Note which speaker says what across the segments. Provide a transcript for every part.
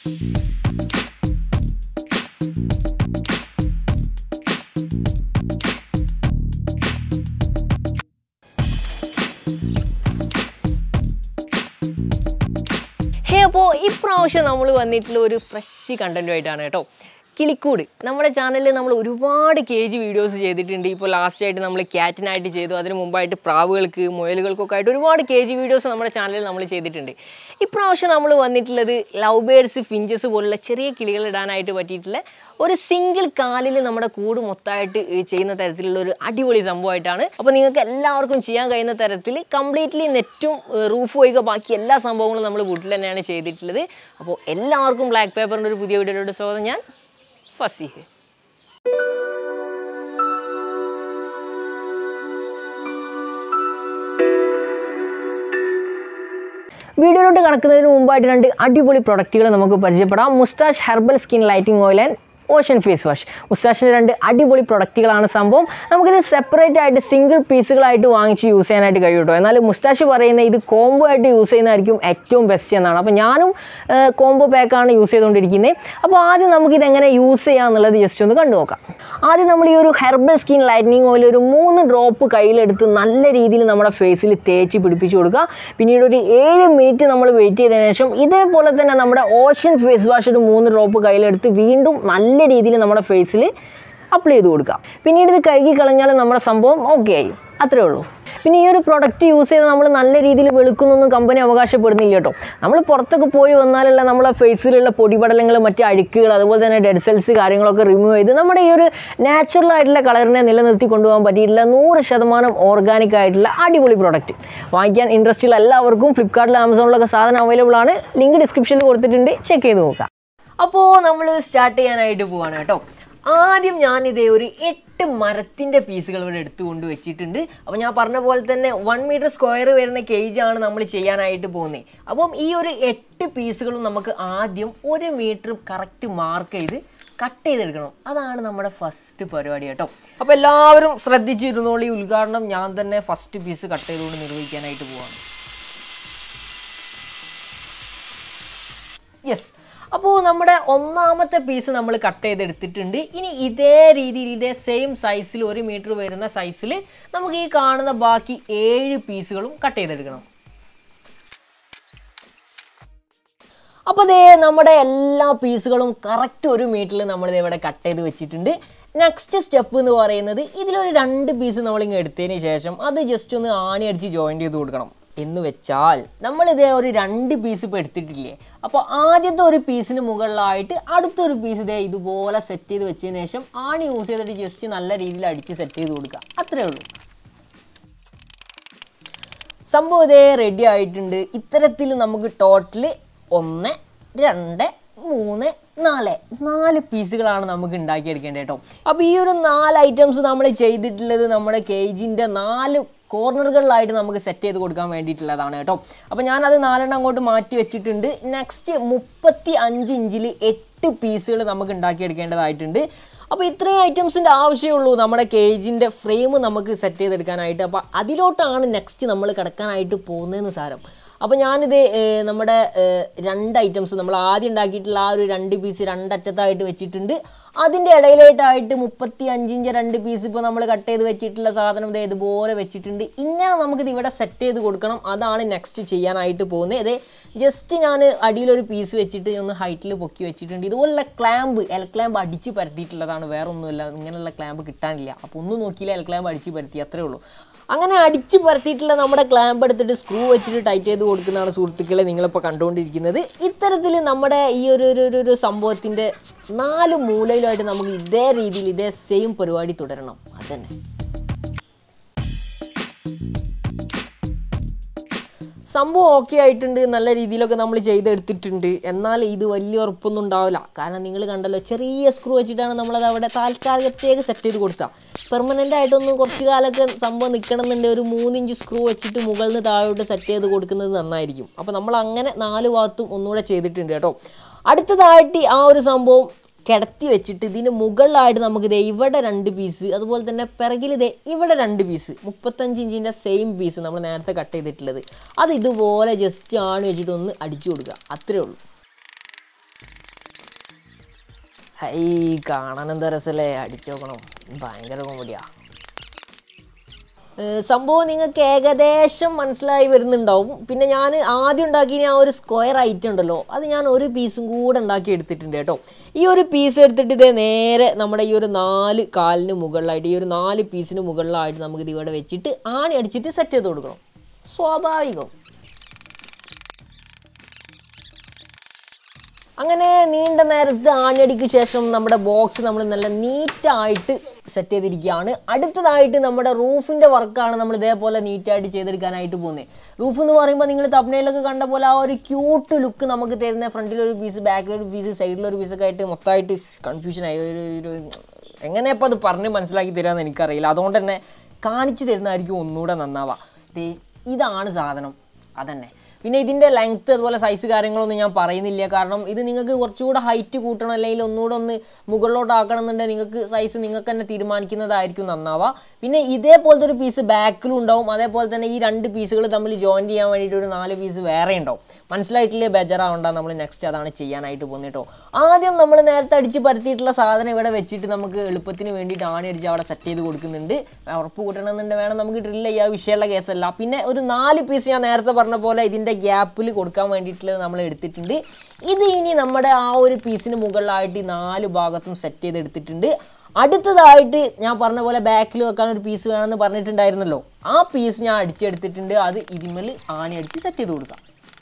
Speaker 1: ഹേ അപ്പോൾ ഇപ്രാവശ്യം നമ്മൾ വന്നിട്ടുള്ള ഒരു ഫ്രഷ് കണ്ടൻറ്റുമായിട്ടാണ് കേട്ടോ കിളിക്കൂട് നമ്മുടെ ചാനലിൽ നമ്മൾ ഒരുപാട് കെ ജി വീഡിയോസ് ചെയ്തിട്ടുണ്ട് ഇപ്പോൾ ലാസ്റ്റ് ആയിട്ട് നമ്മൾ ക്യാറ്റിനായിട്ട് ചെയ്തു അതിന് മുമ്പായിട്ട് പ്രാവുകൾക്ക് മുയലുകൾക്കൊക്കെ ആയിട്ട് ഒരുപാട് കെ ജി വീഡിയോസ് നമ്മുടെ ചാനലിൽ നമ്മൾ ചെയ്തിട്ടുണ്ട് ഇപ്രാവശ്യം നമ്മൾ വന്നിട്ടുള്ളത് ലവ് ബേഡ്സ് ഫിഞ്ചസ് പോലുള്ള ചെറിയ കിളികൾ ഇടാനായിട്ട് പറ്റിയിട്ടുള്ള ഒരു സിംഗിൾ കാലിൽ നമ്മുടെ കൂട് മൊത്തമായിട്ട് ചെയ്യുന്ന തരത്തിലുള്ള ഒരു അടിപൊളി സംഭവമായിട്ടാണ് അപ്പോൾ നിങ്ങൾക്ക് എല്ലാവർക്കും ചെയ്യാൻ കഴിയുന്ന തരത്തിൽ കംപ്ലീറ്റ്ലി നെറ്റും റൂഫ് ഒഴികെ ബാക്കി എല്ലാ സംഭവങ്ങളും നമ്മൾ വീട്ടിൽ തന്നെയാണ് ചെയ്തിട്ടുള്ളത് അപ്പോൾ എല്ലാവർക്കും ബ്ലാക്ക് പേപ്പറിൻ്റെ ഒരു പുതിയ വീഡിയോയിലോട്ട് സ്വാഗതം ഞാൻ ഫസീഹ് വീഡിയോയിലോട്ട് കടക്കുന്നതിന് മുമ്പായിട്ട് രണ്ട് അടിപൊളി പ്രൊഡക്റ്റുകൾ നമുക്ക് പരിചയപ്പെടാം മുസ്താഷ് herbal skin lighting oil and ocean face wash മുസ്താഷിൻ്റെ രണ്ട് അടിപൊളി പ്രൊഡക്റ്റുകളാണ് സംഭവം നമുക്കിത് സെപ്പറേറ്റ് ആയിട്ട് സിംഗിൾ പീസുകളായിട്ട് വാങ്ങിച്ച് യൂസ് ചെയ്യാനായിട്ട് കഴിയും കേട്ടോ എന്നാൽ മുസ്താഷ് പറയുന്ന ഇത് കോംബോ ആയിട്ട് യൂസ് ചെയ്യുന്നതായിരിക്കും ഏറ്റവും ബെസ്റ്റ് എന്നാണ് അപ്പോൾ ഞാനും കോംബോ പാക്കാണ് യൂസ് ചെയ്തുകൊണ്ടിരിക്കുന്നത് അപ്പോൾ ആദ്യം നമുക്കിത് എങ്ങനെ യൂസ് ചെയ്യാം എന്നുള്ളത് ജസ്റ്റ് ഒന്ന് കണ്ടു നോക്കാം ആദ്യം നമ്മൾ ഈ ഒരു ഹെർബൽ സ്കിൻ ലൈറ്റനിങ് ഓയിൽ ഒരു മൂന്ന് ഡ്രോപ്പ് കയ്യിലെടുത്ത് നല്ല രീതിയിൽ നമ്മുടെ ഫേസിൽ തേച്ച് പിടിപ്പിച്ച് കൊടുക്കുക പിന്നീട് ഒരു ഏഴ് മിനിറ്റ് നമ്മൾ വെയിറ്റ് ചെയ്തതിനു ശേഷം ഇതേപോലെ തന്നെ നമ്മുടെ ഓഷൻ ഫേസ് വാഷ് ഒരു മൂന്ന് ഡ്രോപ്പ് കയ്യിലെടുത്ത് വീണ്ടും നല്ല രീതിയിൽ നമ്മുടെ ഫേസിൽ അപ്ലൈ ചെയ്ത് കൊടുക്കുക പിന്നീട് ഇത് കഴുകി കളഞ്ഞാൽ നമ്മുടെ സംഭവം ഓക്കെ ആയി അത്രേ ഉള്ളൂ പിന്നെ ഈ ഒരു പ്രൊഡക്റ്റ് യൂസ് ചെയ്ത് നമ്മൾ നല്ല രീതിയിൽ വെളുക്കുന്നൊന്നും കമ്പനി അവകാശപ്പെടുന്നില്ല കേട്ടോ നമ്മൾ പുറത്തൊക്കെ പോയി വന്നാലുള്ള നമ്മളെ ഫേസിലുള്ള പൊടിപടലങ്ങൾ മറ്റ് അഴുക്കുകൾ അതുപോലെ തന്നെ ഡെഡ് സെൽസ് കാര്യങ്ങളൊക്കെ റിമൂവ് ചെയ്ത് നമ്മുടെ ഈ ഒരു നാച്ചുറൽ ആയിട്ടുള്ള കളറിനെ നിലനിർത്തി കൊണ്ടുപോകാൻ പറ്റിയിട്ടുള്ള നൂറ് ശതമാനം ഓർഗാനിക് ആയിട്ടുള്ള അടിപൊളി പ്രൊഡക്റ്റ് വാങ്ങിക്കാൻ ഇൻട്രസ്റ്റ് ഉള്ള എല്ലാവർക്കും ഫ്ലിപ്കാർട്ടിൽ ആമസോണിലൊക്കെ സാധനം അവൈലബിൾ ആണ് ലിങ്ക് ഡിസ്ക്രിപ്ഷനിൽ കൊടുത്തിട്ടുണ്ട് ചെക്ക് ചെയ്ത് നോക്കാം അപ്പോൾ നമ്മൾ സ്റ്റാർട്ട് ചെയ്യാനായിട്ട് പോവാണ് കേട്ടോ ആദ്യം ഞാനിതേ ഒരു എട്ട് മരത്തിൻ്റെ പീസുകൾ ഇവിടെ എടുത്തുകൊണ്ട് വെച്ചിട്ടുണ്ട് അപ്പോൾ ഞാൻ പറഞ്ഞ പോലെ തന്നെ വൺ മീറ്റർ സ്ക്വയർ വരുന്ന കേജാണ് നമ്മൾ ചെയ്യാനായിട്ട് പോകുന്നത് അപ്പം ഈ ഒരു എട്ട് പീസുകളും നമുക്ക് ആദ്യം ഒരു മീറ്റർ കറക്റ്റ് മാർക്ക് ചെയ്ത് കട്ട് ചെയ്തെടുക്കണം അതാണ് നമ്മുടെ ഫസ്റ്റ് പരിപാടി കേട്ടോ അപ്പോൾ എല്ലാവരും ശ്രദ്ധിച്ചിരുന്നോളൂ ഈ ഉദ്ഘാടനം ഞാൻ തന്നെ ഫസ്റ്റ് പീസ് കട്ട് ചെയ്തുകൊണ്ട് നിർവഹിക്കാനായിട്ട് പോവാണ് യെസ് അപ്പോൾ നമ്മുടെ ഒന്നാമത്തെ പീസ് നമ്മൾ കട്ട് ചെയ്തെടുത്തിട്ടുണ്ട് ഇനി ഇതേ രീതിയിൽ ഇതേ സെയിം സൈസിൽ ഒരു മീറ്റർ വരുന്ന സൈസിൽ നമുക്ക് ഈ കാണുന്ന ബാക്കി ഏഴ് പീസുകളും കട്ട് ചെയ്തെടുക്കണം അപ്പോൾ ദേ നമ്മുടെ എല്ലാ പീസുകളും കറക്റ്റ് ഒരു മീറ്ററിൽ നമ്മൾ ഇവിടെ കട്ട് ചെയ്ത് വെച്ചിട്ടുണ്ട് നെക്സ്റ്റ് സ്റ്റെപ്പ് എന്ന് പറയുന്നത് ഇതിലൊരു രണ്ട് പീസ് നമ്മളിങ്ങ് എടുത്തതിന് ശേഷം അത് ജസ്റ്റ് ഒന്ന് ആണി അടിച്ച് ജോയിൻറ്റ് ചെയ്ത് കൊടുക്കണം എന്ന് വെച്ചാൽ നമ്മളിതേ ഒരു രണ്ട് പീസ് ഇപ്പോൾ എടുത്തിട്ടില്ലേ അപ്പോൾ ആദ്യത്തെ ഒരു പീസിന് മുകളിലായിട്ട് അടുത്തൊരു പീസ് ഇതേ ഇതുപോലെ സെറ്റ് ചെയ്ത് വെച്ചതിന് ശേഷം ആണി യൂസ് ചെയ്തിട്ട് ജസ്റ്റ് നല്ല രീതിയിൽ അടിച്ച് സെറ്റ് ചെയ്ത് കൊടുക്കുക അത്രേ ഉള്ളൂ സംഭവം ഇതേ റെഡി ആയിട്ടുണ്ട് ഇത്തരത്തിൽ നമുക്ക് ടോട്ടൽ ഒന്ന് രണ്ട് മൂന്ന് നാല് നാല് പീസുകളാണ് നമുക്ക് ഉണ്ടാക്കിയെടുക്കേണ്ടത് കേട്ടോ അപ്പോൾ ഈ ഒരു നാല് ഐറ്റംസ് നമ്മൾ ചെയ്തിട്ടുള്ളത് നമ്മുടെ കേജിൻ്റെ നാല് കോർണറുകളിലായിട്ട് നമുക്ക് സെറ്റ് ചെയ്ത് കൊടുക്കാൻ വേണ്ടിയിട്ടുള്ളതാണ് കേട്ടോ അപ്പോൾ ഞാനത് നാലെണ്ണം അങ്ങോട്ട് മാറ്റി വെച്ചിട്ടുണ്ട് നെക്സ്റ്റ് മുപ്പത്തി അഞ്ച് ഇഞ്ചിൽ എട്ട് പീസുകൾ നമുക്ക് ഉണ്ടാക്കിയെടുക്കേണ്ടതായിട്ടുണ്ട് അപ്പോൾ ഇത്രയും ഐറ്റംസിൻ്റെ ആവശ്യമുള്ളൂ നമ്മുടെ കേജിൻ്റെ ഫ്രെയിം നമുക്ക് സെറ്റ് ചെയ്തെടുക്കാനായിട്ട് അപ്പോൾ അതിലോട്ടാണ് നെക്സ്റ്റ് നമ്മൾ കിടക്കാനായിട്ട് പോകുന്നതെന്ന് സാരം അപ്പോൾ ഞാനിത് ഏർ, നമ്മുടെ ഏർ, രണ്ട് ഐറ്റംസ് നമ്മൾ ആദ്യം ഉണ്ടാക്കിയിട്ടുള്ള ആ ഒരു രണ്ട് പീസ് രണ്ടറ്റത്തായിട്ട് വെച്ചിട്ടുണ്ട് അതിൻ്റെ ഇടയിലായിട്ടായിട്ട് മുപ്പത്തി അഞ്ചിഞ്ച് രണ്ട് പീസ് ഇപ്പോൾ നമ്മൾ കട്ട് ചെയ്ത് വെച്ചിട്ടുള്ള സാധനം ഇത് ഇതുപോലെ വെച്ചിട്ടുണ്ട് ഇങ്ങനെ നമുക്കിത് ഇവിടെ സെറ്റ് ചെയ്ത് കൊടുക്കണം അതാണ് നെക്സ്റ്റ് ചെയ്യാനായിട്ട് പോകുന്നത് ഇത് ജസ്റ്റ് ഞാൻ അടിയിലൊരു പീസ് വെച്ചിട്ട് ഒന്ന് ഹൈറ്റിൽ പൊക്കി വെച്ചിട്ടുണ്ട് ഇതുപോലുള്ള ക്ലാമ്പ് എൽ ക്ലാമ്പ് അടിച്ച് പരത്തിയിട്ടുള്ളതാണ് വേറെ ഒന്നുമില്ല ഇങ്ങനെയുള്ള ക്ലാമ്പ് കിട്ടാനില്ല അപ്പോൾ ഒന്നും നോക്കിയില്ല എൽ ക്ലാമ്പ് അടിച്ച് പരത്തി അത്രേ ഉള്ളൂ അങ്ങനെ അടിച്ച് പരത്തിയിട്ടുള്ള നമ്മുടെ ക്ലാമ്പ് എടുത്തിട്ട് സ്ക്രൂ വെച്ചിട്ട് ടൈറ്റ് ചെയ്ത് കൊടുക്കുന്നതാണ് സുഹൃത്തുക്കളെ നിങ്ങളിപ്പോൾ കണ്ടുകൊണ്ടിരിക്കുന്നത് ഇത്തരത്തിൽ നമ്മുടെ ഈ ഒരു ഒരു ഒരു- ഒരു സംഭവത്തിൻ്റെ നാല് മൂലയിലായിട്ട് നമുക്ക് ഇതേ രീതിയിൽ ഇതേ സെയിം പരിപാടി തുടരണം അതന്നെ സംഭവം ഓക്കെ ആയിട്ടുണ്ട് നല്ല രീതിയിലൊക്കെ നമ്മൾ ചെയ്തെടുത്തിട്ടുണ്ട് എന്നാൽ ഇത് വലിയ ഉറപ്പൊന്നും ഉണ്ടാവില്ല കാരണം നിങ്ങൾ കണ്ടല്ലോ ചെറിയ സ്ക്രൂ വെച്ചിട്ടാണ് നമ്മളത് അവിടെ താൽക്കാലികത്തേക്ക് സെറ്റ് ചെയ്ത് കൊടുക്കുക പെർമനൻ്റ് ആയിട്ടൊന്നും കുറച്ച് കാലമൊക്കെ സംഭവം നിൽക്കണമെന്നുണ്ടെങ്കിൽ ഒരു മൂന്നിഞ്ച് സ്ക്രൂ വെച്ചിട്ട് മുകളിൽ നിന്ന് താഴോട്ട് സെറ്റ് ചെയ്ത് കൊടുക്കുന്നത് നന്നായിരിക്കും അപ്പോൾ നമ്മൾ അങ്ങനെ നാല് ഭാഗത്തും ഒന്നുകൂടെ ചെയ്തിട്ടുണ്ട് കേട്ടോ അടുത്തതായിട്ട് ആ ഒരു സംഭവം കിടത്തി വെച്ചിട്ട് ഇതിന് മുകളിലായിട്ട് നമുക്ക് ദേ ഇവിടെ രണ്ട് പീസ് അതുപോലെ തന്നെ പിറകിൽ ദേ ഇവിടെ രണ്ട് പീസ് മുപ്പത്തഞ്ച് ഇഞ്ചിൻ്റെ സെയിം പീസ് നമ്മൾ നേരത്തെ കട്ട് ചെയ്തിട്ടുള്ളത് അത് ഇതുപോലെ ജസ്റ്റ് ആണ് വെച്ചിട്ട് ഒന്ന് അടിച്ചു കൊടുക്കുക അത്രേ ഉള്ളൂ ഈ കാണാൻ എന്താ രസമല്ലേ അടിച്ചു നോക്കണം ഭയങ്കര കോമഡിയാ ഏഹ് സംഭവം നിങ്ങൾക്ക് ഏകദേശം മനസ്സിലായി വരുന്നുണ്ടാവും പിന്നെ ഞാൻ ആദ്യം ഉണ്ടാക്കിയ ആ ഒരു സ്ക്വയർ ഐറ്റം ഉണ്ടല്ലോ അത് ഞാൻ ഒരു പീസും കൂടെ ഉണ്ടാക്കി എടുത്തിട്ടുണ്ട് കേട്ടോ ഈ ഒരു പീസ് എടുത്തിട്ട് ഇതേ നേരെ നമ്മുടെ ഈ ഒരു നാല് കാലിന് മുകളിലായിട്ട് ഈ ഒരു നാല് പീസിന് മുകളിലായിട്ട് നമുക്ക് ഇത് ഇവിടെ വെച്ചിട്ട് ആണി അടിച്ചിട്ട് സെറ്റ് ചെയ്ത് കൊടുക്കണം സ്വാഭാവികം അങ്ങനെ നീണ്ട നേരത്തെ ആഞ്ഞടിക്ക് ശേഷം നമ്മുടെ ബോക്സ് നമ്മൾ നല്ല നീറ്റായിട്ട് സെറ്റ് ചെയ്തിരിക്കുകയാണ് അടുത്തതായിട്ട് നമ്മുടെ റൂഫിൻ്റെ വർക്കാണ് നമ്മൾ ഇതേപോലെ നീറ്റായിട്ട് ചെയ്തെടുക്കാനായിട്ട് പോകുന്നത് റൂഫ് എന്ന് പറയുമ്പോൾ നിങ്ങൾ തപ്നയിലൊക്കെ കണ്ട പോലെ ആ ഒരു ക്യൂട്ട് ലുക്ക് നമുക്ക് തരുന്ന ഫ്രണ്ടിലൊരു പീസ് ബാക്കിലൊരു പീസ് സൈഡിലൊരു പീസൊക്കെ ആയിട്ട് മൊത്തമായിട്ട് കൺഫ്യൂഷനായി ഒരു ഒരു എങ്ങനെയപ്പോൾ അത് പറഞ്ഞ് മനസ്സിലാക്കി തരാമെന്ന് എനിക്കറിയില്ല അതുകൊണ്ട് തന്നെ കാണിച്ചു തരുന്നതായിരിക്കും ഒന്നുകൂടെ നന്നാവുക ദേ ഇതാണ് സാധനം അതന്നെ പിന്നെ ഇതിൻ്റെ ലെങ്ത്ത് അതുപോലെ സൈസ് കാര്യങ്ങളൊന്നും ഞാൻ പറയുന്നില്ല കാരണം ഇത് നിങ്ങൾക്ക് കുറച്ചുകൂടെ ഹൈറ്റ് കൂട്ടണം അല്ലെങ്കിൽ ഒന്നുകൂടെ ഒന്ന് മുകളിലോട്ട് ആക്കണം എന്നുണ്ടെങ്കിൽ നിങ്ങൾക്ക് സൈസ് നിങ്ങൾക്ക് തന്നെ തീരുമാനിക്കുന്നതായിരിക്കും നന്നാവുക പിന്നെ ഇതേപോലത്തെ ഒരു പീസ് ബാക്കിലും ഉണ്ടാവും അതേപോലെ തന്നെ ഈ രണ്ട് പീസുകൾ തമ്മിൽ ജോയിൻ ചെയ്യാൻ വേണ്ടിയിട്ട് ഒരു നാല് പീസ് വേറെ ഉണ്ടാവും മനസ്സിലായിട്ടില്ലേ ബെജറാവണ്ട നമ്മൾ നെക്സ്റ്റ് അതാണ് ചെയ്യാനായിട്ട് പോകുന്നത് കേട്ടോ ആദ്യം നമ്മൾ നേരത്തെ അടിച്ച് പരത്തിയിട്ടുള്ള സാധനം ഇവിടെ വെച്ചിട്ട് നമുക്ക് എളുപ്പത്തിന് വേണ്ടിയിട്ട് ആണി അടിച്ച് അവിടെ സെറ്റ് ചെയ്ത് കൊടുക്കുന്നുണ്ട് ഉറപ്പ് കൂട്ടണമെന്നുണ്ട് വേണം നമുക്ക് ഡ്രില്ല് ചെയ്യാൻ വിഷയമുള്ള കേസല്ല പിന്നെ ഒരു നാല് പീസ് ഞാൻ നേരത്തെ പറഞ്ഞ പോലെ ഇതിൻ്റെ ഗ്യാപ്പിൽ കൊടുക്കാൻ വേണ്ടിയിട്ടുള്ളത് നമ്മൾ എടുത്തിട്ടുണ്ട് ഇത് ഇനി നമ്മുടെ ആ ഒരു പീസിന് മുകളിലായിട്ട് ഈ നാല് ഭാഗത്തും സെറ്റ് ചെയ്ത് എടുത്തിട്ടുണ്ട് അടുത്തതായിട്ട് ഞാൻ പറഞ്ഞ പോലെ ബാക്കിൽ വെക്കാൻ ഒരു പീസ് വേണമെന്ന് പറഞ്ഞിട്ടുണ്ടായിരുന്നല്ലോ ആ പീസ് ഞാൻ അടിച്ചെടുത്തിട്ടുണ്ട് അത് ഇതിന്മേൽ ആണി അടിച്ച് സെറ്റ് ചെയ്ത് കൊടുക്കാം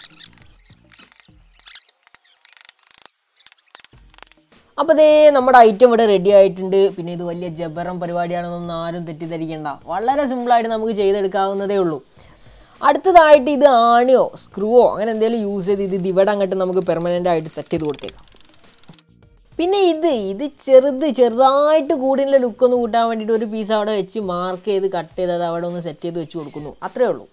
Speaker 1: അപ്പോൾ ദേ നമ്മുടെ ഐറ്റം ഇവിടെ റെഡി ആയിട്ടുണ്ട് പിന്നെ ഇത് വലിയ ജബറം പരിപാടിയാണെന്നൊന്നും ആരും തെറ്റിദ്ധരിക്കേണ്ട വളരെ സിമ്പിളായിട്ട് നമുക്ക് ചെയ്തെടുക്കാവുന്നതേ ഉള്ളൂ അടുത്തതായിട്ട് ഇത് ആണിയോ സ്ക്രൂവോ അങ്ങനെ എന്തെങ്കിലും യൂസ് ചെയ്ത് ഇത് ഇവിടെ അങ്ങോട്ട് നമുക്ക് പെർമനൻ്റ് ആയിട്ട് സെറ്റ് ചെയ്ത് കൊടുത്തേക്കാം പിന്നെ ഇത് ഇത് ചെറുത് ചെറുതായിട്ട് കൂടിയുള്ള ലുക്ക് ഒന്ന് കൂട്ടാൻ വേണ്ടിയിട്ട് ഒരു പീസ് അവിടെ വെച്ച് മാർക്ക് ചെയ്ത് കട്ട് ചെയ്ത് അത് അവിടെ ഒന്ന് സെറ്റ് ചെയ്ത് വെച്ച് കൊടുക്കുന്നു അത്രേ ഉള്ളൂ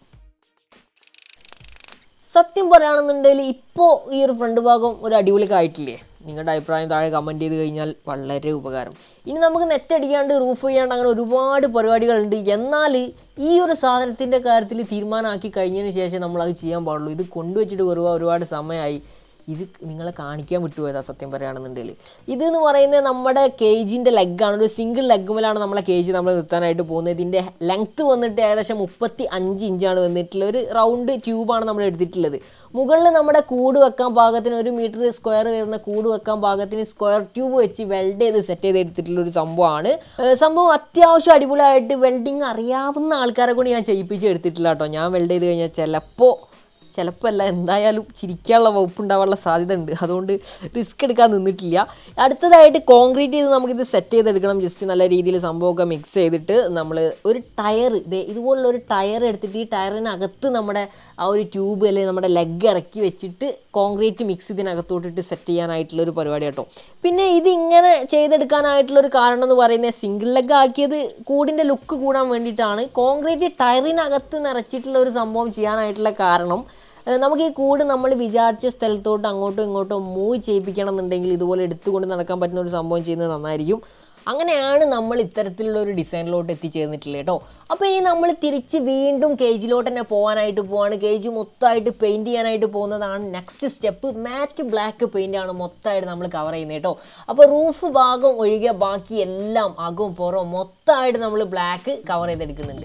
Speaker 1: സത്യം പറയുകയാണെന്നുണ്ടെങ്കിൽ ഇപ്പോൾ ഈ ഒരു ഫ്രണ്ട് ഭാഗം ഒരു അടിപൊളിയൊക്കെ ആയിട്ടില്ലേ നിങ്ങളുടെ അഭിപ്രായം താഴെ കമൻറ്റ് ചെയ്ത് കഴിഞ്ഞാൽ വളരെ ഉപകാരം ഇനി നമുക്ക് നെറ്റ് അടിക്കാണ്ട് റൂഫ് ചെയ്യാണ്ട് അങ്ങനെ ഒരുപാട് പരിപാടികളുണ്ട് എന്നാൽ ഈ ഒരു സാധനത്തിൻ്റെ കാര്യത്തിൽ തീരുമാനമാക്കി കഴിഞ്ഞതിന് ശേഷം നമ്മൾ അത് ചെയ്യാൻ പാടുള്ളൂ ഇത് കൊണ്ടുവച്ചിട്ട് ഒരുപാട് ഒരുപാട് സമയമായി ഇത് നിങ്ങളെ കാണിക്കാൻ വിട്ടുപോയതാ സത്യം പറയുകയാണെന്നുണ്ടെങ്കിൽ ഇത് എന്ന് പറയുന്നത് നമ്മുടെ കേജിൻ്റെ ലെഗാണ് ഒരു സിംഗിൾ ലെഗുമലാണ് നമ്മളെ കേജ് നമ്മൾ നിർത്താനായിട്ട് പോകുന്നത് ഇതിൻ്റെ ലെങ്ത്ത് വന്നിട്ട് ഏകദേശം മുപ്പത്തി അഞ്ച് ഇഞ്ചാണ് വന്നിട്ടുള്ള ഒരു റൗണ്ട് ട്യൂബാണ് നമ്മൾ എടുത്തിട്ടുള്ളത് മുകളിൽ നമ്മുടെ കൂട് വെക്കാൻ പാകത്തിന് ഒരു മീറ്റർ സ്ക്വയർ വരുന്ന കൂട് വെക്കാൻ പാകത്തിന് സ്ക്വയർ ട്യൂബ് വെച്ച് വെൽഡ് ചെയ്ത് സെറ്റ് ചെയ്ത് എടുത്തിട്ടുള്ള ഒരു സംഭവമാണ് ഏഹ് സംഭവം അത്യാവശ്യം അടിപൊളിയായിട്ട് വെൽഡിങ് അറിയാവുന്ന ആൾക്കാരെ കൊണ്ട് ഞാൻ ചെയ്യിപ്പിച്ച് എടുത്തിട്ടില്ല കേട്ടോ ഞാൻ വെൽഡ് ചെയ്ത് കഴിഞ്ഞാൽ ചിലപ്പോൾ ചിലപ്പോൾ അല്ല എന്തായാലും ചിരിക്കാനുള്ള വകുപ്പ് ഉണ്ടാവാനുള്ള സാധ്യത ഉണ്ട് അതുകൊണ്ട് റിസ്ക് എടുക്കാൻ നിന്നിട്ടില്ല അടുത്തതായിട്ട് കോൺക്രീറ്റ് ചെയ്ത് നമുക്കിത് സെറ്റ് ചെയ്തെടുക്കണം ജസ്റ്റ് നല്ല രീതിയിൽ സംഭവമൊക്കെ മിക്സ് ചെയ്തിട്ട് നമ്മൾ ഒരു ടയർ ഇതേ ഇതുപോലുള്ള ഒരു ടയർ എടുത്തിട്ട് ഈ ടയറിനകത്ത് നമ്മുടെ ആ ഒരു ട്യൂബ് അല്ലെങ്കിൽ നമ്മുടെ ലെഗ് ഇറക്കി വെച്ചിട്ട് കോൺക്രീറ്റ് മിക്സ് ഇതിനകത്തോട്ടിട്ട് സെറ്റ് ചെയ്യാനായിട്ടുള്ള ഒരു പരിപാടി കേട്ടോ പിന്നെ ഇത് ഇങ്ങനെ ചെയ്തെടുക്കാനായിട്ടുള്ള ഒരു കാരണം എന്ന് പറയുന്നത് സിംഗിൾ ലെഗ് ആക്കിയത് കൂടിൻ്റെ ലുക്ക് കൂടാൻ വേണ്ടിയിട്ടാണ് കോൺക്രീറ്റ് ടയറിനകത്ത് നിറച്ചിട്ടുള്ള ഒരു സംഭവം ചെയ്യാനായിട്ടുള്ള കാരണം ഏഹ് നമുക്ക് ഈ കൂട് നമ്മൾ വിചാരിച്ച സ്ഥലത്തോട്ട് അങ്ങോട്ടും ഇങ്ങോട്ടും മൂവ് ചെയ്യിപ്പിക്കണം എന്നുണ്ടെങ്കിൽ ഇതുപോലെ എടുത്തുകൊണ്ട് നടക്കാൻ പറ്റുന്ന ഒരു സംഭവം ചെയ്യുന്നത് നന്നായിരിക്കും അങ്ങനെയാണ് നമ്മൾ ഇത്തരത്തിലുള്ള ഒരു ഡിസൈനിലോട്ട് എത്തിച്ചേർന്നിട്ടുള്ളത് കേട്ടോ അപ്പോൾ ഇനി നമ്മൾ തിരിച്ച് വീണ്ടും കേജിലോട്ട് തന്നെ പോകാനായിട്ട് പോവാണ് കേജ് മൊത്തമായിട്ട് പെയിൻറ് ചെയ്യാനായിട്ട് പോകുന്നതാണ് next step matte black paint ആണ് മൊത്തമായിട്ട് നമ്മൾ കവർ ചെയ്യുന്നത് കേട്ടോ അപ്പോൾ റൂഫ് ഭാഗം ഒഴികെ ബാക്കി എല്ലാം അകവും പുറവും മൊത്തമായിട്ട് നമ്മൾ ബ്ലാക്ക് കവർ ചെയ്തെടുക്കുന്നുണ്ട്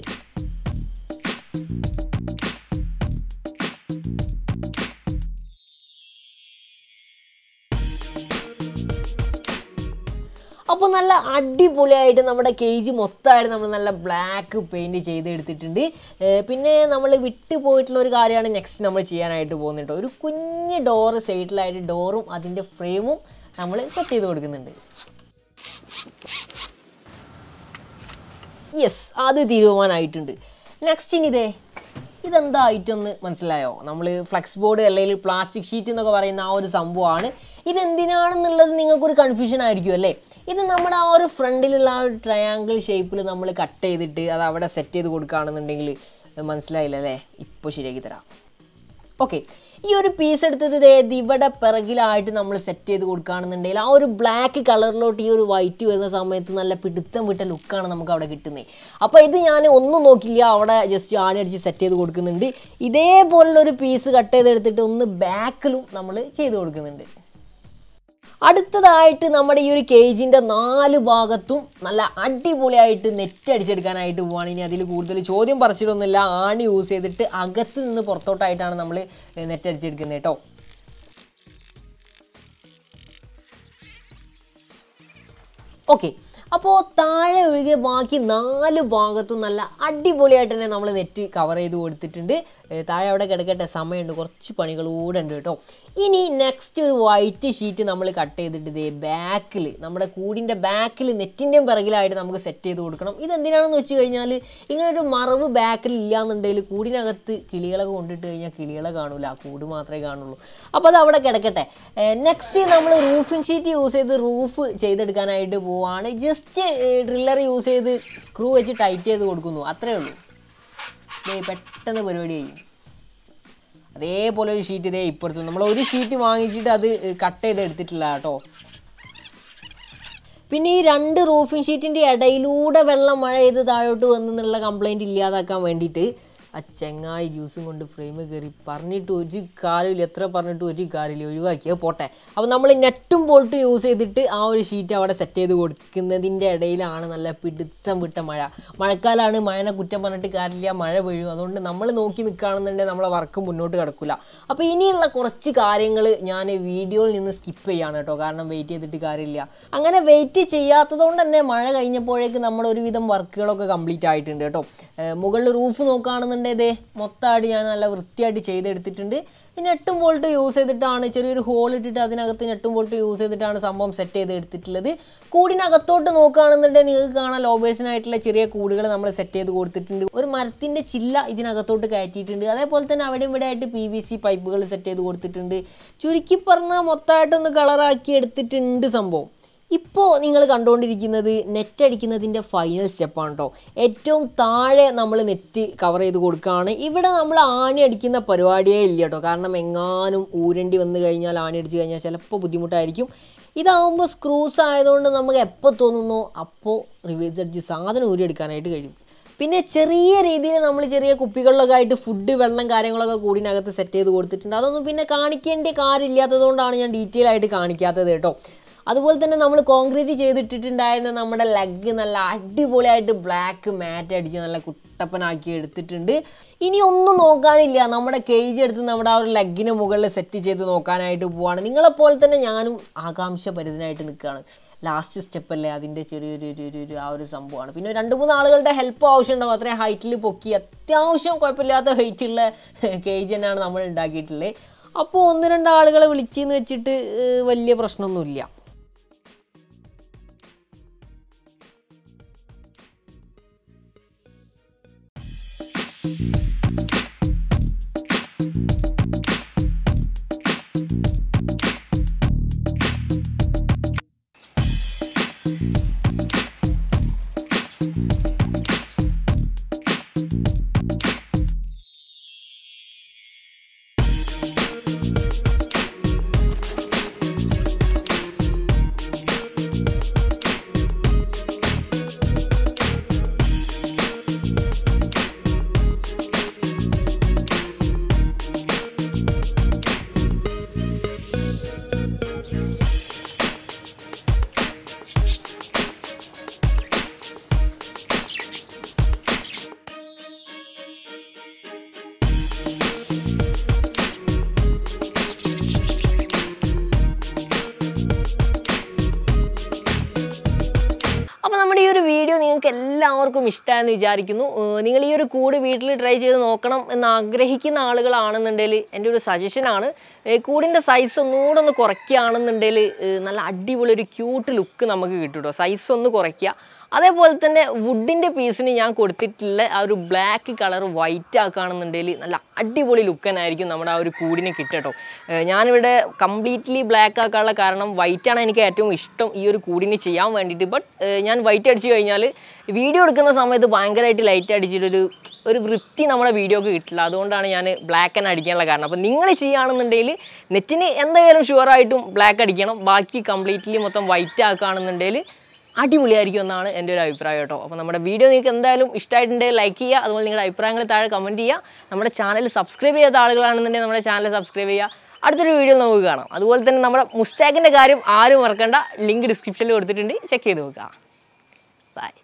Speaker 1: അപ്പോൾ നല്ല അടിപൊളിയായിട്ട് നമ്മുടെ കേജ് മൊത്തമായിട്ട് നമ്മൾ നല്ല ബ്ലാക്ക് പെയിൻറ് ചെയ്തെടുത്തിട്ടുണ്ട് ഏർ പിന്നെ നമ്മൾ വിട്ടു പോയിട്ടുള്ള ഒരു കാര്യമാണ് നെക്സ്റ്റ് നമ്മൾ ചെയ്യാനായിട്ട് പോകുന്നത് കേട്ടോ ഒരു കുഞ്ഞ് ഡോറ് സൈഡിലായിട്ട് ഡോറും അതിൻ്റെ ഫ്രെയിമും നമ്മൾ സെറ്റ് ചെയ്ത് കൊടുക്കുന്നുണ്ട് യെസ് അത് തീരുമാനമായിട്ടുണ്ട് നെക്സ്റ്റ് ഇനി ഇതേ ഇതെന്താ ഐറ്റം എന്ന് മനസ്സിലായോ നമ്മൾ ഫ്ലെക്സ് ബോർഡ് അല്ലെങ്കിൽ പ്ലാസ്റ്റിക് ഷീറ്റ് എന്നൊക്കെ പറയുന്ന ആ ഒരു സംഭവമാണ് ഇതെന്തിനാണെന്നുള്ളത് നിങ്ങൾക്കൊരു കൺഫ്യൂഷൻ ആയിരിക്കും അല്ലേ ഇത് നമ്മുടെ ആ ഒരു ഫ്രണ്ടിലുള്ള ആ ഒരു ട്രയാങ്കിൾ ഷേപ്പിൽ നമ്മൾ കട്ട് ചെയ്തിട്ട് അത് അവിടെ സെറ്റ് ചെയ്ത് കൊടുക്കുകയാണെന്നുണ്ടെങ്കിൽ മനസ്സിലായില്ല അല്ലേ ഇപ്പോൾ ശരിയാക്കി തരാം ഓക്കെ ഈ ഒരു പീസ് എടുത്തത് ദേ ഇത് ഇവിടെ പിറകിലായിട്ട് നമ്മൾ സെറ്റ് ചെയ്ത് കൊടുക്കുകയാണെന്നുണ്ടെങ്കിൽ ആ ഒരു ബ്ലാക്ക് കളറിലോട്ട് ഈ ഒരു വൈറ്റ് വരുന്ന സമയത്ത് നല്ല പിടുത്തം വിട്ട ലുക്കാണ് നമുക്ക് അവിടെ കിട്ടുന്നത് അപ്പോൾ ഇത് ഞാൻ ഒന്നും നോക്കില്ല അവിടെ ജസ്റ്റ് ആണടിച്ച് സെറ്റ് ചെയ്ത് കൊടുക്കുന്നുണ്ട് ഇതേപോലുള്ള ഒരു പീസ് കട്ട് ചെയ്തെടുത്തിട്ട് ഒന്ന് ബാക്കിലും നമ്മൾ ചെയ്ത് കൊടുക്കുന്നുണ്ട് അടുത്തതായിട്ട് നമ്മുടെ ഈ ഒരു കേജിൻ്റെ നാല് ഭാഗത്തും നല്ല അടിപൊളിയായിട്ട് നെറ്റ് അടിച്ചെടുക്കാനായിട്ട് പോവാണ് ഇനി അതിൽ കൂടുതൽ ചോദ്യം പറിച്ചിട്ടൊന്നുമില്ല ആണി യൂസ് ചെയ്തിട്ട് അകത്ത് നിന്ന് പുറത്തോട്ടായിട്ടാണ് നമ്മൾ നെറ്റ് അടിച്ചെടുക്കുന്നത് കേട്ടോ ഓക്കെ അപ്പോൾ താഴെ ഒഴികെ ബാക്കി നാല് ഭാഗത്തും നല്ല അടിപൊളിയായിട്ട് തന്നെ നമ്മൾ നെറ്റ് കവർ ചെയ്ത് കൊടുത്തിട്ടുണ്ട് ഏ, താഴെ അവിടെ കിടക്കട്ടെ സമയമുണ്ട് കുറച്ച് പണികൾ കൂടെ ഉണ്ട് കേട്ടോ ഇനി നെക്സ്റ്റ് ഒരു വൈറ്റ് ഷീറ്റ് നമ്മൾ കട്ട് ചെയ്തിട്ട് ഇതേ ബാക്കിൽ നമ്മുടെ കൂടിൻ്റെ ബാക്കിൽ നെറ്റിൻ്റെയും പിറകിലായിട്ട് നമുക്ക് സെറ്റ് ചെയ്ത് കൊടുക്കണം ഇതെന്തിനാണെന്ന് വെച്ച് കഴിഞ്ഞാൽ ഇങ്ങനെ ഒരു മറവ് ബാക്കിൽ ഇല്ലാന്നുണ്ടെങ്കിൽ കൂടിനകത്ത് കിളികളൊക്കെ കൊണ്ടിട്ട് കഴിഞ്ഞാൽ കിളികളെ കാണൂല ആ കൂട് മാത്രമേ കാണുള്ളൂ അപ്പോൾ അത് അവിടെ കിടക്കട്ടെ നെക്സ്റ്റ് നമ്മൾ റൂഫിംഗ് ഷീറ്റ് യൂസ് ചെയ്ത് റൂഫ് ചെയ്തെടുക്കാനായിട്ട് പോവാണ് ജസ്റ്റ് ഡ്രില്ലർ യൂസ് ചെയ്ത് സ്ക്രൂ വെച്ച് ടൈറ്റ് ചെയ്ത് കൊടുക്കുന്നു അത്രേ ഉള്ളൂ ദേ പെട്ടെന്ന് പരിപാടി ചെയ്യും അതേപോലെ ഒരു ഷീറ്റ് ഇതേ ഇപ്പുറത്ത് നമ്മൾ ഒരു ഷീറ്റ് വാങ്ങിച്ചിട്ട് അത് കട്ട് ചെയ്ത് എടുത്തിട്ടില്ല കേട്ടോ പിന്നെ ഈ രണ്ട് റൂഫിംഗ് ഷീറ്റിൻ്റെ ഇടയിലൂടെ വെള്ളം മഴ ചെയ്ത് താഴോട്ട് വന്നെന്നുള്ള കംപ്ലൈൻറ്റ് ഇല്ലാതാക്കാൻ വേണ്ടിയിട്ട് ആ ചെങ്ങായി ജ്യൂസും കൊണ്ട് ഫ്രെയിം കയറി പറഞ്ഞിട്ട് ഒരു കാര്യമില്ല എത്ര പറഞ്ഞിട്ട് ഒരു കാര്യമില്ല ഒഴിവാക്കി അത് പോട്ടെ അപ്പോൾ നമ്മൾ നെറ്റും ബോൾട്ടും യൂസ് ചെയ്തിട്ട് ആ ഒരു ഷീറ്റ് അവിടെ സെറ്റ് ചെയ്ത് കൊടുക്കുന്നതിൻ്റെ ഇടയിലാണ് നല്ല പിടുത്തം വിട്ട മഴ മഴക്കാലമാണ് മഴനെ കുറ്റം പറഞ്ഞിട്ട് കാര്യമില്ല മഴ പെയ്യും അതുകൊണ്ട് നമ്മൾ നോക്കി നിൽക്കുകയാണെന്നുണ്ടെങ്കിൽ നമ്മളെ വർക്ക് മുന്നോട്ട് കിടക്കില്ല അപ്പോൾ ഇനിയുള്ള കുറച്ച് കാര്യങ്ങൾ ഞാൻ വീഡിയോയിൽ നിന്ന് സ്കിപ്പ് ചെയ്യാണ് കേട്ടോ കാരണം വെയിറ്റ് ചെയ്തിട്ട് കാര്യമില്ല അങ്ങനെ വെയിറ്റ് ചെയ്യാത്തത് കൊണ്ട് തന്നെ മഴ കഴിഞ്ഞപ്പോഴേക്ക് നമ്മുടെ ഒരുവിധം വർക്കുകളൊക്കെ കംപ്ലീറ്റ് ആയിട്ടുണ്ട് കേട്ടോ ഏഹ് മുകളിൽ റൂഫ് നോക്കുകയാണെന്നുണ്ടെങ്കിൽ ഇതേ മൊത്തമായിട്ട് ഞാൻ നല്ല വൃത്തിയായിട്ട് ചെയ്തെടുത്തിട്ടുണ്ട് ഈ നെട്ടും ബോൾട്ട് യൂസ് ചെയ്തിട്ടാണ് ചെറിയൊരു ഹോൾ ഇട്ടിട്ട് അതിനകത്ത് നെട്ടും ബോൾട്ട് യൂസ് ചെയ്തിട്ടാണ് സംഭവം സെറ്റ് ചെയ്ത് എടുത്തിട്ടുള്ളത് കൂടിനകത്തോട്ട് നോക്കുകയാണെന്നുണ്ടെങ്കിൽ നിങ്ങൾക്ക് കാണാം ലോബേഴ്സിനായിട്ടുള്ള ചെറിയ കൂടുകൾ നമ്മൾ സെറ്റ് ചെയ്ത് കൊടുത്തിട്ടുണ്ട് ഒരു മരത്തിൻ്റെ ചില്ല ഇതിനകത്തോട്ട് കയറ്റിയിട്ടുണ്ട് അതേപോലെ തന്നെ അവിടെ ഇവിടെ ആയിട്ട് പി വി സി പൈപ്പുകൾ സെറ്റ് ചെയ്ത് കൊടുത്തിട്ടുണ്ട് ചുരുക്കി പറഞ്ഞാൽ മൊത്തമായിട്ടൊന്ന് കളറാക്കി എടുത്തിട്ടുണ്ട് സംഭവം ഇപ്പോൾ നിങ്ങൾ കണ്ടുകൊണ്ടിരിക്കുന്നത് നെറ്റ് അടിക്കുന്നതിൻ്റെ ഫൈനൽ സ്റ്റെപ്പാണ് കേട്ടോ ഏറ്റവും താഴെ നമ്മൾ നെറ്റ് കവർ ചെയ്ത് കൊടുക്കുകയാണ് ഇവിടെ നമ്മൾ ആണി അടിക്കുന്ന പരിപാടിയേ ഇല്ല കേട്ടോ കാരണം എങ്ങാനും ഊരണ്ടി വന്നു കഴിഞ്ഞാൽ ആണി അടിച്ച് കഴിഞ്ഞാൽ ചിലപ്പോൾ ബുദ്ധിമുട്ടായിരിക്കും ഇതാവുമ്പോൾ സ്ക്രൂസ് ആയതുകൊണ്ട് നമുക്ക് എപ്പോൾ തോന്നുന്നു അപ്പോൾ റിവേഴ്സ് അടിച്ച് സാധനം ഊരിയെടുക്കാനായിട്ട് കഴിയും പിന്നെ ചെറിയ രീതിയിൽ നമ്മൾ ചെറിയ കുപ്പികളിലൊക്കെ ആയിട്ട് ഫുഡ് വെള്ളം കാര്യങ്ങളൊക്കെ കൂടിനകത്ത് സെറ്റ് ചെയ്ത് കൊടുത്തിട്ടുണ്ട് അതൊന്നും പിന്നെ കാണിക്കേണ്ട കാര്യമില്ലാത്തതുകൊണ്ടാണ് ഞാൻ ഡീറ്റെയിൽ ആയിട്ട് കാണിക്കാത്തത് കേട്ടോ അതുപോലെ തന്നെ നമ്മൾ കോൺക്രീറ്റ് ചെയ്തിട്ടിട്ടുണ്ടായിരുന്ന നമ്മുടെ ലെഗ് നല്ല അടിപൊളിയായിട്ട് ബ്ലാക്ക് മാറ്റ് അടിച്ച് നല്ല കുട്ടപ്പനാക്കി എടുത്തിട്ടുണ്ട് ഇനി ഒന്നും നോക്കാനില്ല നമ്മുടെ കേജ് എടുത്ത് നമ്മുടെ ആ ഒരു ലെഗിന് മുകളിൽ സെറ്റ് ചെയ്ത് നോക്കാനായിട്ട് പോവാണ് നിങ്ങളെപ്പോലെ തന്നെ ഞാനും ആകാംക്ഷ പരിതനായിട്ട് നിൽക്കുകയാണ് ലാസ്റ്റ് സ്റ്റെപ്പ് അല്ലേ അതിൻ്റെ ചെറിയൊരു ഒരു ഒരു ഒരു ആ ഒരു സംഭവമാണ് പിന്നെ രണ്ട് മൂന്ന് ആളുകളുടെ ഹെൽപ്പ് ആവശ്യമുണ്ടാവും അത്രയും ഹൈറ്റിൽ പൊക്കി അത്യാവശ്യം കുഴപ്പമില്ലാത്ത വെയിറ്റുള്ള കേജ് തന്നെയാണ് നമ്മൾ ഉണ്ടാക്കിയിട്ടുള്ളത് അപ്പോൾ ഒന്ന് രണ്ട് ആളുകളെ വിളിച്ചെന്ന് വെച്ചിട്ട് ഏഹ്, വലിയ പ്രശ്നമൊന്നുമില്ല അപ്പോൾ നമ്മുടെ ഈ ഒരു വീഡിയോ നിങ്ങൾക്ക് എല്ലാവർക്കും ഇഷ്ടമായെന്ന് വിചാരിക്കുന്നു ഏഹ് നിങ്ങൾ ഈ ഒരു കൂട് വീട്ടിൽ ട്രൈ ചെയ്ത് നോക്കണം എന്ന് ആഗ്രഹിക്കുന്ന ആളുകളാണെന്നുണ്ടെങ്കിൽ എൻ്റെ ഒരു സജഷനാണ് കൂടിൻ്റെ സൈസ് ഒന്നുകൂടെ ഒന്ന് കുറയ്ക്കുകയാണെന്നുണ്ടെങ്കിൽ ഏഹ് നല്ല അടിപൊളി ഒരു ക്യൂട്ട് ലുക്ക് നമുക്ക് കിട്ടും കേട്ടോ സൈസ് ഒന്ന് കുറയ്ക്കുക അതേപോലെ തന്നെ വുഡിൻ്റെ പീസിന് ഞാൻ കൊടുത്തിട്ടുള്ള ആ ഒരു ബ്ലാക്ക് കളർ വൈറ്റ് ആക്കുകയാണെന്നുണ്ടെങ്കിൽ നല്ല അടിപൊളി ലുക്ക് തന്നെ ആയിരിക്കും നമ്മുടെ ആ ഒരു കൂടിന് കിട്ടട്ടോ ഞാനിവിടെ കംപ്ലീറ്റ്ലി ബ്ലാക്ക് ആക്കാനുള്ള കാരണം വൈറ്റാണ് എനിക്ക് ഏറ്റവും ഇഷ്ടം ഈ ഒരു കൂടിന് ചെയ്യാൻ വേണ്ടിയിട്ട് ബട്ട് ഞാൻ വൈറ്റ് അടിച്ചു കഴിഞ്ഞാൽ വീഡിയോ എടുക്കുന്ന സമയത്ത് ഭയങ്കരമായിട്ട് ലൈറ്റ് അടിച്ചിട്ടൊരു ഒരു വൃത്തി നമ്മുടെ വീഡിയോക്ക് കിട്ടില്ല അതുകൊണ്ടാണ് ഞാൻ ബ്ലാക്ക് തന്നെ അടിക്കാനുള്ള കാരണം അപ്പോൾ നിങ്ങൾ ചെയ്യുകയാണെന്നുണ്ടെങ്കിൽ നെറ്റിന് എന്തായാലും ഷുവറായിട്ടും ബ്ലാക്ക് അടിക്കണം ബാക്കി കംപ്ലീറ്റ്ലി മൊത്തം വൈറ്റ് ആക്കുകയാണെന്നുണ്ടെങ്കിൽ അടിപൊളിയായിരിക്കും എന്നാണ് എൻ്റെ ഒരു അഭിപ്രായം കേട്ടോ അപ്പോൾ നമ്മുടെ വീഡിയോ നിങ്ങൾക്ക് എന്തായാലും ഇഷ്ടമായിട്ടുണ്ടെങ്കിൽ ലൈക്ക് ചെയ്യുക അതുപോലെ നിങ്ങളുടെ അഭിപ്രായങ്ങൾ താഴെ കമൻറ്റ് ചെയ്യുക നമ്മുടെ ചാനൽ സബ്സ്ക്രൈബ് ചെയ്യാത്ത ആളുകളാണെന്നുണ്ടെങ്കിൽ നമ്മുടെ ചാനൽ സബ്സ്ക്രൈബ് ചെയ്യുക അടുത്തൊരു വീഡിയോ നമുക്ക് കാണാം അതുപോലെ തന്നെ നമ്മുടെ മുസ്താഖിൻ്റെ കാര്യം ആരും മറക്കണ്ട ലിങ്ക് ഡിസ്ക്രിപ്ഷനിൽ കൊടുത്തിട്ടുണ്ട് ചെക്ക് ചെയ്ത് നോക്കുക ബൈ